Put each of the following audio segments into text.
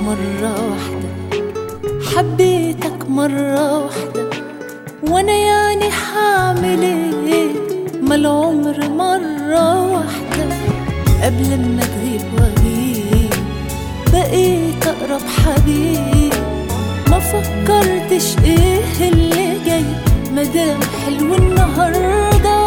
مرة واحدة حبيتك مرة واحدة وانا يعني حعمل ايه ما العمر مرة واحدة قبل ما تغيب واغيب بقيت اقرب حبيب ما فكرتش ايه اللي جاي مدام حلو النهارده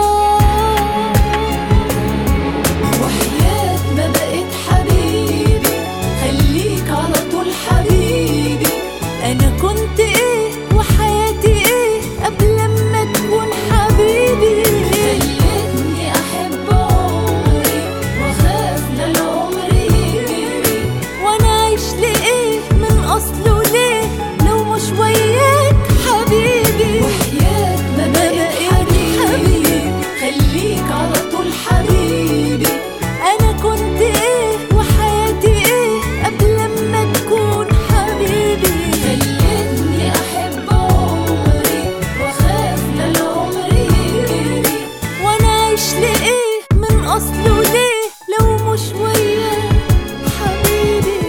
وحياة ما بقيت حبيبي خليك على طول حبيبي انا كنت ايه وحياتي ايه قبل ما تكون حبيبي خلتني احب عمري واخاف للعمر يجري وانا عايش لايه من اصله ليه لو مش وياك حبيبي وحياة ما بقيت حبيبي خليك على طول حبيبي انا كنت ايه وحياتي ايه قبل ما تكون حبيبي خلتني احب عمري واخاف للعمر يجري وانا عايش لايه من اصله ليه لو مش وياك حبيبي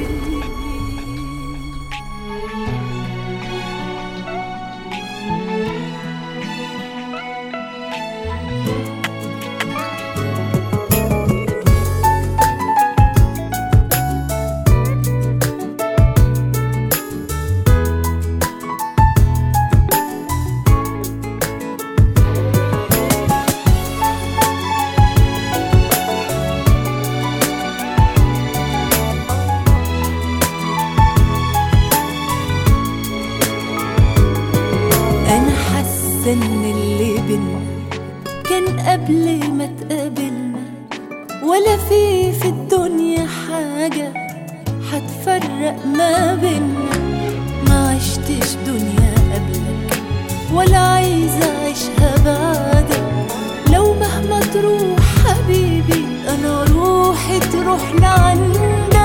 انا حاسه ان اللي بينا كان قبل ما تقابلنا ولا في في الدنيا حاجه هتفرق ما بينا ما عشتش دنيا قبلك ولا عايزه اعيشها بعدك لو مهما تروح حبيبي انا روحي تروح لعندك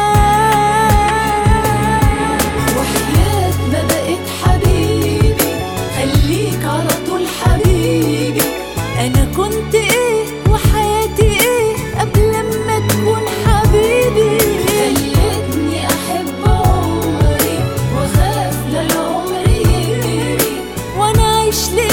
وحياة ما بقيت حبيبي خليك على طول حبيبي انا كنت ايه وحياتي ايه قبل ما تكون حبيبي خلتني احب عمري واخاف للعمر يجري وانا عايش ليه